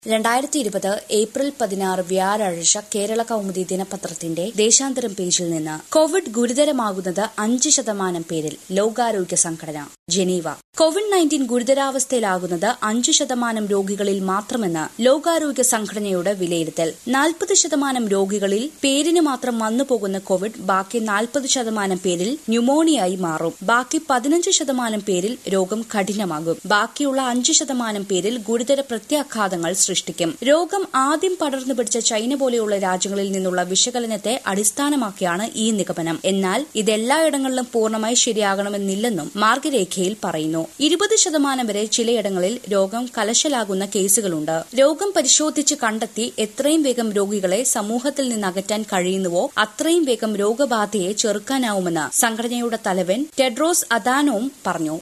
രണ്ടായിരത്തി ഇരുപത് ഏപ്രിൽ പതിനാറ് വ്യാഴാഴ്ച കേരള കൗമുദി ദിനപത്രത്തിന്റെ ദേശാന്തരം പേജിൽ നിന്ന് കോവിഡ് ഗുരുതരമാകുന്നത് അഞ്ച് ശതമാനം പേരിൽ ലോകാരോഗ്യ സംഘടന ജനീവ കോവിഡ് നയൻറ്റീൻ ഗുരുതരാവസ്ഥയിലാകുന്നത് അഞ്ചു ശതമാനം രോഗികളിൽ മാത്രമെന്ന് ലോകാരോഗ്യ സംഘടനയുടെ വിലയിരുത്തൽ നാൽപ്പത് ശതമാനം രോഗികളിൽ പേരിന് മാത്രം വന്നുപോകുന്ന കോവിഡ് ബാക്കി നാൽപ്പത് ശതമാനം പേരിൽ ന്യൂമോണിയായി മാറും ബാക്കി പതിനഞ്ച് ശതമാനം പേരിൽ രോഗം കഠിനമാകും ബാക്കിയുള്ള അഞ്ച് ശതമാനം പേരിൽ ഗുരുതര പ്രത്യാഘാതങ്ങൾ സൃഷ്ടിക്കും രോഗം ആദ്യം പടർന്നു പിടിച്ച ചൈന പോലെയുള്ള രാജ്യങ്ങളിൽ നിന്നുള്ള വിശകലനത്തെ അടിസ്ഥാനമാക്കിയാണ് ഈ നിഗമനം എന്നാൽ ഇതെല്ലായിടങ്ങളിലും പൂർണ്ണമായി ശരിയാകണമെന്നില്ലെന്നും മാർഗരേഖയിൽ പറയുന്നു ഇരുപത് ശതമാനം വരെ ചിലയിടങ്ങളിൽ രോഗം കലശലാകുന്ന കേസുകളുണ്ട് രോഗം പരിശോധിച്ച് കണ്ടെത്തി എത്രയും വേഗം രോഗികളെ സമൂഹത്തിൽ നിന്ന് അകറ്റാൻ കഴിയുന്നുവോ അത്രയും വേഗം രോഗബാധയെ ചെറുക്കാനാവുമെന്ന് സംഘടനയുടെ തലവൻ ടെഡ്രോസ് അദാനോം പറഞ്ഞു